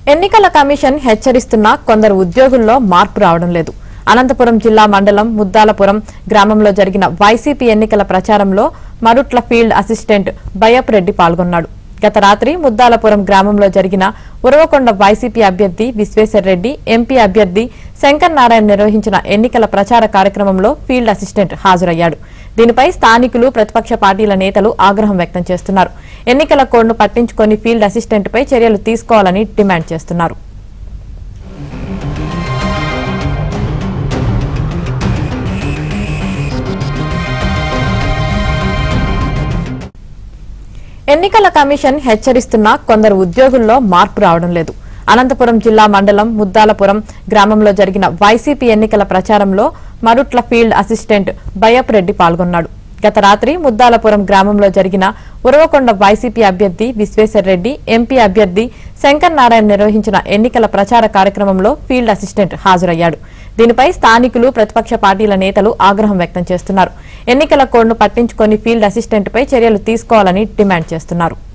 ఎన్నికల కమిషన్ హెచ్చరిస్తున్నా కొందరు ఉద్యోగుల్లో మార్పు రావడం లేదు అనంతపురం జిల్లా మండలం ముద్దాలపురం గ్రామంలో జరిగిన వైసీపీ ఎన్నికల ప్రచారంలో మరుట్ల ఫీల్డ్ అసిస్టెంట్ బయప్ రెడ్డి పాల్గొన్నాడు గత రాత్రి ముద్దాలపురం గ్రామంలో జరిగిన ఉరవకొండ వైసీపీ అభ్యర్థి విశ్వేశ్వర్ రెడ్డి ఎంపీ అభ్యర్థి శంకర్ నారాయణ నిర్వహించిన ఎన్నికల ప్రచార కార్యక్రమంలో ఫీల్డ్ అసిస్టెంట్ హాజరయ్యాడు దీనిపై స్థానికులు ప్రతిపక్ష పార్టీల నేతలు ఆగ్రహం వ్యక్తం చేస్తున్నారు ఎన్నికల కోడ్ను పట్టించుకొని ఫీల్డ్ అసిస్టెంట్పై చర్యలు తీసుకోవాలని డిమాండ్ చేస్తున్నారు ఎన్నికల కమిషన్ హెచ్చరిస్తున్నా కొందరు ఉద్యోగుల్లో మార్పు రావడం లేదు అనంతపురం జిల్లా మండలం ముద్దాలపురం గ్రామంలో జరిగిన వైసీపీ ఎన్నికల ప్రచారంలో మరుట్ల ఫీల్డ్ అసిస్టెంట్ బయప్ రెడ్డి పాల్గొన్నాడు గత రాత్రి ముద్దాలపురం గ్రామంలో జరిగిన ఉరవకొండ వైసీపీ అభ్యర్థి విశ్వేశ్వర్ రెడ్డి ఎంపీ అభ్యర్థి శంకర్ నారాయణ నిర్వహించిన ఎన్నికల ప్రచార కార్యక్రమంలో ఫీల్డ్ అసిస్టెంట్ హాజరయ్యాడు దీనిపై స్థానికులు ప్రతిపక్ష పార్టీల నేతలు ఆగ్రహం వ్యక్తం చేస్తున్నారు ఎన్నికల కోడ్ను పట్టించుకొని ఫీల్డ్ అసిస్టెంట్పై చర్యలు తీసుకోవాలని డిమాండ్ చేస్తున్నారు